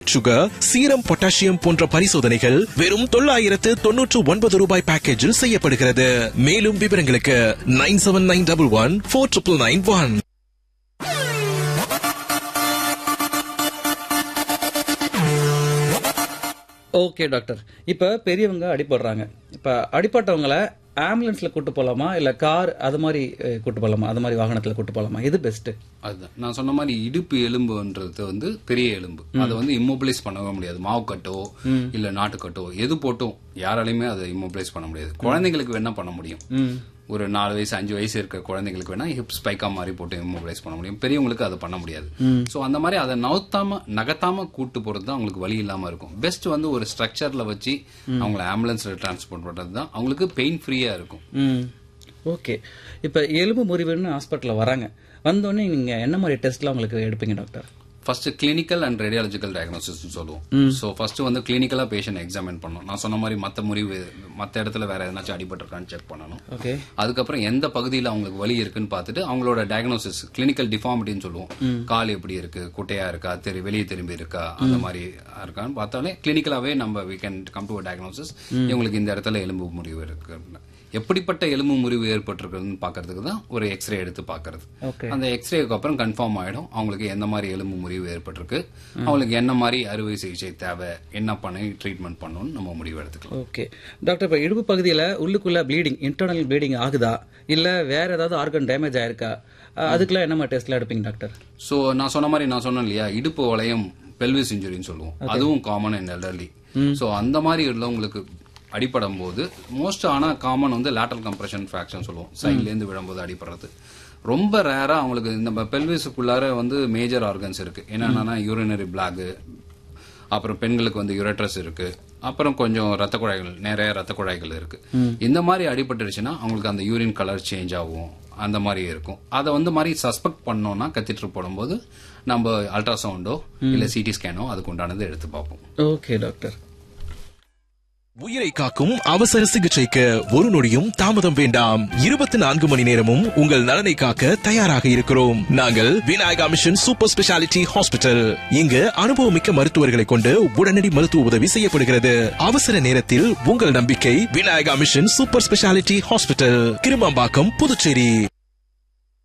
sugar serum potassium போன்ற பரிசோதனைகள் வெறும் தொள்ளாயிரத்து தொன்னூற்று ஒன்பது ரூபாய் பேக்கேஜில் செய்யப்படுகிறது மேலும் விவரங்களுக்கு nine seven nine double one four triple nine one okay doctor இப்போ பெரியவங்க அடிபடுறாங்க இப்போ அடிபட்டவங்கள ஆம்புலன்ஸ்ல கூட்டு போலாமா இல்ல கார் அது மாதிரி அஹ், கூட்டு போலாமா அது மாதிரி வாகனத்துல கூட்டு போலாமா எது பெஸ்ட் அதுதான் நான் சொன்ன மாதிரி இடுப்பு எலும்புன்றது வந்து பெரிய எலும்பு அதை வந்து இம்மோபிளைஸ் பண்ணவே முடியாது மாவு கட்டோ இல்ல நாட்டுக்கட்டோ எது போட்டும் யாராலையுமே அதை இம்மோபிளைஸ் பண்ண முடியாது குழந்தைங்களுக்கு வேணா பண்ண முடியும் ஒரு நாலு வயசு அஞ்சு வயசு இருக்க குழந்தைங்களுக்கு வேணா ஹிப் ஸ்பைக்கா மாதிரி போட்டு இம்மோபிளைஸ் பண்ண முடியும் பெரியவங்களுக்கு அதை பண்ண முடியாது சோ அந்த மாதிரி அதை நவுத்தாம நகத்தாம கூட்டு போறது தான் அவங்களுக்கு வலி இல்லாம இருக்கும் பெஸ்ட் வந்து ஒரு ஸ்ட்ரக்சர்ல வச்சு அவங்கள ஆம்புலன்ஸ்ல டிரான்ஸ்போர்ட் பண்றது தான் அவங்களுக்கு பெயின் ஃப்ரீயா இருக்கும் ம் ஓகே இப்போ எலும்பு முறிவுன்னு ஹாஸ்பிட்டலில் வராங்க வந்தோடனே நீங்க என்ன மாதிரி டெஸ்ட்லாம் உங்களுக்கு எடுப்பீங்க doctor first clinical and radiological diagnosis சொல்லுவோம் ஸோ ஃபர்ஸ்ட் வந்து கிளினிக்கலா பேஷண்ட் எக்ஸாமின் பண்ணணும் நான் சொன்ன மாதிரி மற்ற முறிவு மற்ற இடத்துல வேற எதனாச்சும் அடிபட்டிருக்கான்னு செக் பண்ணணும் ஓகே அதுக்கப்புறம் எந்த பகுதியில் அவங்களுக்கு வலி இருக்குன்னு பார்த்துட்டு அவங்களோட டயக்னோசிஸ் கிளினிக்கல் டிஃபார்மிட்டின்னு சொல்லுவோம் கால் எப்படி இருக்கு குட்டையா இருக்கா தெரி வெளியே திரும்பி இருக்கா அந்த மாதிரி இருக்கான்னு பார்த்தாலே கிளினிக்கலாவே நம்ம we can come to diagnosis இவங்களுக்கு இந்த இடத்துல எலும்பு முறிவு இருக்கு எப்படிப்பட்ட எலும்பு முறிவு ஏற்பட்டிருக்குன்னு பார்க்கறதுக்கு தான் ஒரு எக்ஸ்ரே எடுத்து பார்க்கறது ஓகே அந்த எக்ஸ்ரேக்கு அப்புறம் கன்ஃபார்ம் ஆயிடும் அவங்களுக்கு எந்த மாதிரி எலும்பு முறிவு ஏற்பட்டிருக்கு அவங்களுக்கு என்ன மாதிரி அறுவை சிகிச்சை தேவை என்ன பண்ணி ட்ரீட்மெண்ட் பண்ணணும்னு நம்ம முடிவு எடுத்துக்கலாம் ஓகே டாக்டர் இப்போ இடுப்பு பகுதியில் உள்ளுக்குள்ள ப்ளீடிங் இன்டர்னல் ப்ளீடிங் ஆகுதா இல்லை வேற ஏதாவது ஆர்கன் டேமேஜ் ஆயிருக்கா அஹ், அதுக்கெல்லாம் என்ன மாதிரி டெஸ்ட்லாம் எடுப்பீங்க டாக்டர் ஸோ நான் சொன்ன மாதிரி நான் சொன்னேன் இல்லையா இடுப்பு வளையம் பெல்விஸ் இன்ஜுரின்னு சொல்லுவோம் அதுவும் காமன் இன் எல்டர்லி ஸோ அந்த மாதிரி உள்ளவங்களுக்கு அடிபடும் போது மோஸ்ட் ஆனா காமன் வந்து லேட்டரல் கம்ப்ரெஷன் ஃபிராக்ஷன் சொல்லுவோம் சைட்ல இருந்து விழும்போது அடிபடுறது ரொம்ப ரேரா அவங்களுக்கு நம்ம பெல்விஸுக்குள்ளார வந்து மேஜர் ஆர்கன்ஸ் இருக்கு என்னென்னா யூரினரி பிளாக் அப்புறம் பெண்களுக்கு வந்து யுரட்ரஸ் இருக்கு அப்புறம் கொஞ்சம் ரத்த குழாய்கள் நிறைய ரத்த குழாய்கள் இருக்கு இந்த மாதிரி அடிபட்டுருச்சுன்னா அவங்களுக்கு அந்த யூரின் கலர் சேஞ்ச் ஆகும் அந்த மாதிரி இருக்கும் அதை வந்து மாதிரி சஸ்பெக்ட் பண்ணோம்னா கத்திட்டு போடும்போது நம்ம அல்ட்ராசவுண்டோ இல்ல சிடி ஸ்கேனோ அதுக்கு உண்டானதை எடுத்து பார்ப்போம் ஓகே டாக்டர் உயிரை காக்கும் அவசர சிகிச்சைக்கு ஒரு நொடியும் தாமதம் வேண்டாம் இருபத்தி நான்கு மணி நேரமும் உங்கள் நலனை காக்க தயாராக இருக்கிறோம் நாங்கள் Vinayaka mission super speciality hospital இங்கு அனுபவமிக்க மருத்துவர்களை கொண்டு உடனடி மருத்துவ உதவி செய்யப்படுகிறது அவசர நேரத்தில் உங்கள் நம்பிக்கை Vinayaka mission super speciality hospital Kirumampakkam Puducherry